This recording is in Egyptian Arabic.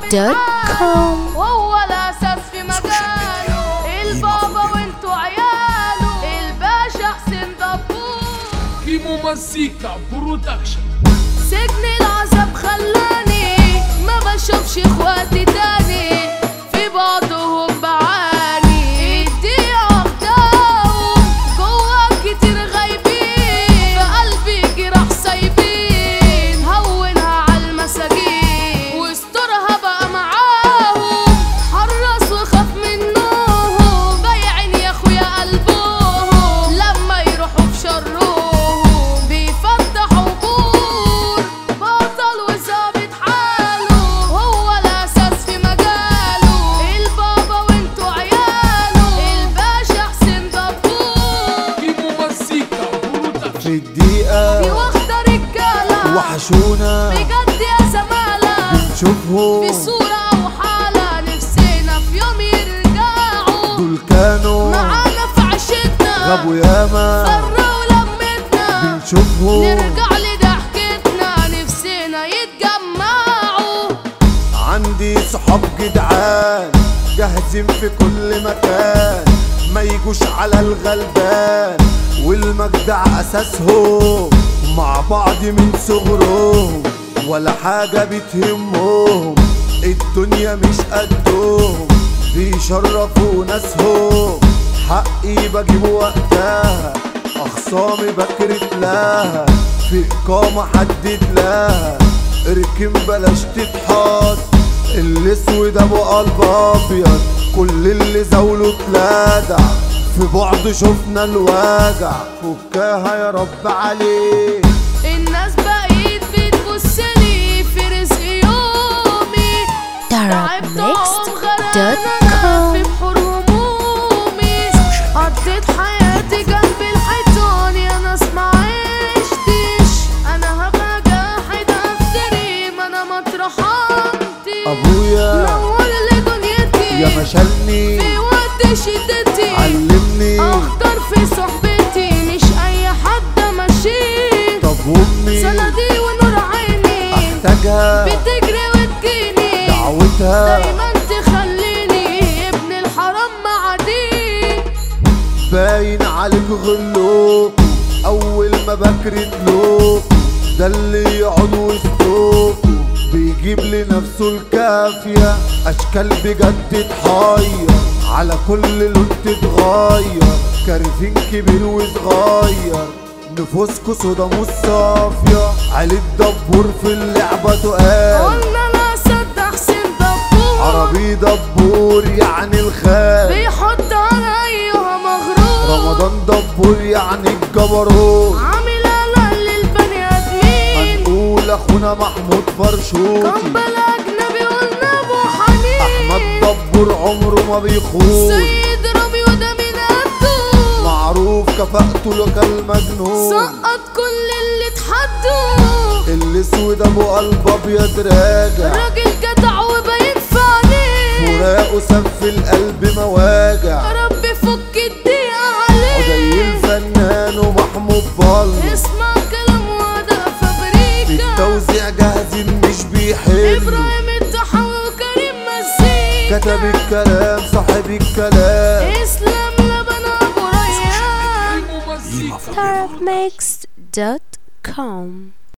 دوت كوم وهو الاساس في مجاله البابا وانتوا عياله الباشا حسين دبور كيمو مزيكا برودكشن سجن العذاب خلاني ما بشوفش اخواتي تاني في بعضهم بعاني الدقيقة واخداهم جوا كتير غايبين في قلبي جراح سايبين هونها عالمساجين واسترها بقى معاهم حرص وخاف منهم بايعين يا اخويا قلبهم لما يروحوا في شرهم بيفتحوا بور بطل وظابط حاله هو الاساس في مجاله البابا وانتوا عياله الباشا حسين دبور كيمو مزيكا برودكشن في الدقيقة دي واخدة رجالة وحشونا بجد يا زمالة بنشوفهم بصورة أو حالة نفسنا في يوم يرجعوا دول كانوا معانا في عشتنا غابوا ياما فرقوا لمتنا بنشوفهم نرجع لضحكتنا نفسنا يتجمعوا عندي صحاب جدعان جاهزين في كل مكان ما يجوش على الغلبان والمجدع اساسهم مع بعض من صغرهم ولا حاجة بتهمهم الدنيا مش قدهم بيشرفوا ناسهم حقي بجيبه وقتها اخصامي بكرت لها في اقامة حدد لها اركن بلاش تتحط الاسود ابو قلب ابيض كل اللي زاوله اتلدع في بعض شفنا الوجع فكاها يا رب عليه الناس بقيت بتبصلي في رزق يومي تعبت Mixed غرقانة دوت في بحور همومي قضيت حياتي جنب الحيطان يا ناس ما عشتش انا هبقى جاحد افتري ما انا مطرحمتي ابويا نور لي دنيتي يا مشالني في وقت شدتي علمني اختار في صحبتي مش اي حد ماشي طب امي سندي ونور عيني احتاجها بتجري وتجيني دعوتها دايما تخليني ابن الحرام معدي باين عليك غلوكوا اول ما بكرت لوكوا ده اللي يقعد وسطوكوا بيجيب لنفسه الكافية اشكال بجد تحير على كل لون تتغير كارفين كبير وصغير نفوسكوا صدى مش صافية علي الدبور في اللعبة تقال قلنا لا صد حسين دبور عربي دبور يعني الخال بيحط على ايها مغرور رمضان دبور يعني الجبروت عامل انا للبني ادمين هنقول اخونا محمود فرشوتي قنبل اجنبي قلنا ابو حنين احمد دبور عمره ما بيخون سيد ربي وده من قده معروف كفاءته لك المجنون سقط كل اللي اتحدوا الاسود ابو قلب ابيض راجع راجل جدع وباين في عينيه فراقه سف القلب مواجع رب فك الضيقة عليه عدي الفنان ومحمود بل اسمع كلام وده في فابريكا التوزيع جاهزين مش بيحل ابراهيم الضحى وكريم مزيكا كتب الكلام صاحب الكلام اسلام لبن ابو ريان كيمو مزيكا starupmixed.com